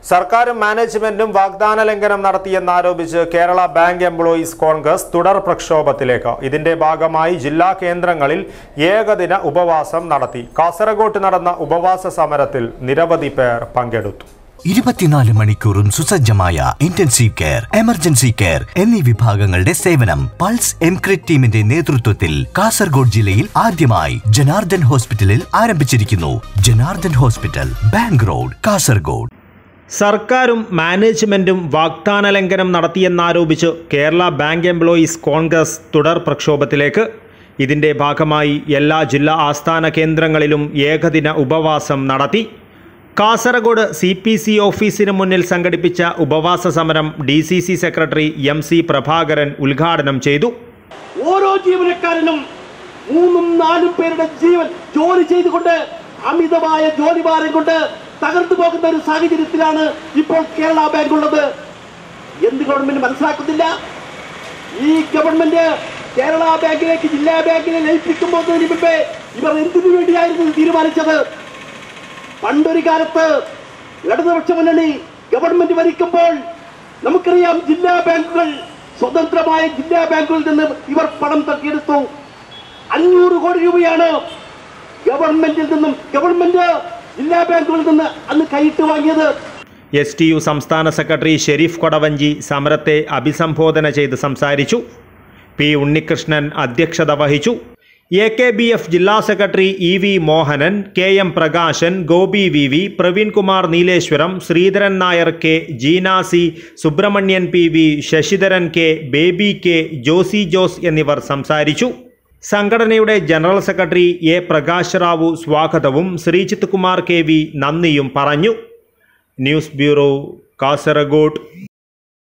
സർക്കാരും മാനേജ്മെന്റും വാഗ്ദാന ലംഘനം നടത്തിയെന്നാരോപിച്ച് കേരള ബാങ്ക് എംപ്ലോയീസ് കോൺഗ്രസ് തുടർ പ്രക്ഷോഭത്തിലേക്ക് ഇതിന്റെ ഭാഗമായി ജില്ലാ കേന്ദ്രങ്ങളിൽ ഏകദിന ഉപവാസം നടത്തി കാസർഗോട്ട് നടന്ന ഉപവാസ സമരത്തിൽ നിരവധി പേർ പങ്കെടുത്തു ഇരുപത്തിനാല് മണിക്കൂറും സുസജ്ജമായ ഇന്റൻസീവ് കെയർ എമർജൻസി കെയർ എന്നീ വിഭാഗങ്ങളുടെ സേവനം പൾസ് എംക്രിറ്റ് ടീമിന്റെ നേതൃത്വത്തിൽ കാസർഗോഡ് ജില്ലയിൽ ആദ്യമായി ജനാർദ്ദൻ ഹോസ്പിറ്റലിൽ ആരംഭിച്ചിരിക്കുന്നു Janardhan hospital bank road Kasaragod സർക്കാരും മാനേജ്മെന്റും വാഗ്ദാന ലംഘനം നടത്തിയെന്നാരോപിച്ച് കേരള ബാങ്ക് എംപ്ലോയീസ് കോൺഗ്രസ് തുടർ പ്രക്ഷോഭത്തിലേക്ക് ഇതിന്റെ ഭാഗമായി എല്ലാ ജില്ലാ ആസ്ഥാന കേന്ദ്രങ്ങളിലും ഏകദിന ഉപവാസം നടത്തി കാസർഗോഡ് സി പി സി ഓഫീസിന് മുന്നിൽ സംഘടിപ്പിച്ച ഉപവാസ സമരം D C C secretary M C Prabhakaran ഉദ്ഘാടനം ചെയ്തു ഓരോ ജീവനക്കാരനും മൂന്നും നാലും പേരുടെ ജീവൻ ജോലി ചെയ്തുകൊണ്ട് അമിതമായ ജോലിഭാരം കൊണ്ട് തകർന്നു പോകുന്ന ഒരു സാഹചര്യത്തിലാണ് ഇപ്പോൾ കേരള ബാങ്ക് ഉള്ളത് എന്ത് ഗവൺമെന്റ് മനസ്സിലാക്കുന്നില്ല ഈ ഗവൺമെന്റ് കേരള ബാങ്കിലേക്ക് ജില്ലാ ബാങ്കിനെ ലയിപ്പിക്കുമ്പോഴതിന് മുമ്പേ ഇവർ എന്തിനു വേണ്ടിയായിരുന്നു ഇത് തീരുമാനിച്ചത് പണ്ടൊരു കാലത്ത് ഇടതുപക്ഷ മുന്നണി ഗവൺമെന്റ് ഭരിക്കുമ്പോൾ നമുക്കറിയാം ജില്ലാ ബാങ്കുകൾ സ്വതന്ത്രമായ ജില്ലാ ബാങ്കുകളിൽ നിന്ന് ഇവർ പണം തട്ടിയെടുത്തു അഞ്ഞൂറ് കോടി രൂപയാണ് ഗവൺമെന്റിൽ നിന്നും ഗവൺമെന്റ് ജില്ലാ ബാങ്കുകളിൽ നിന്ന് അന്ന് കൈയിട്ട് വാങ്ങിയത് എസ് ടി യു സംസ്ഥാന സെക്രട്ടറി ഷെരീഫ് കൊടവഞ്ചി സമരത്തെ അഭിസംബോധന ചെയ്ത് സംസാരിച്ചു പി ഉണ്ണികൃഷ്ണൻ അധ്യക്ഷത വഹിച്ചു എ കെ ബി എഫ് ജില്ലാ secretary E V Mohanan K M Prakashan Gopi V V Praveenkumar Nileshwaram Sreedharan Nair K ജീനാസി Subrahmanian P V Sasidharan K Baby K Josy Jose എന്നിവർ സംസാരിച്ചു സംഘടനയുടെ general secretary A Prakash Rao സ്വാഗതവും ശ്രീജിത്ത് കുമാർ കെ വി നന്ദിയും പറഞ്ഞു ന്യൂസ് ബ്യൂറോ കാസർഗോഡ്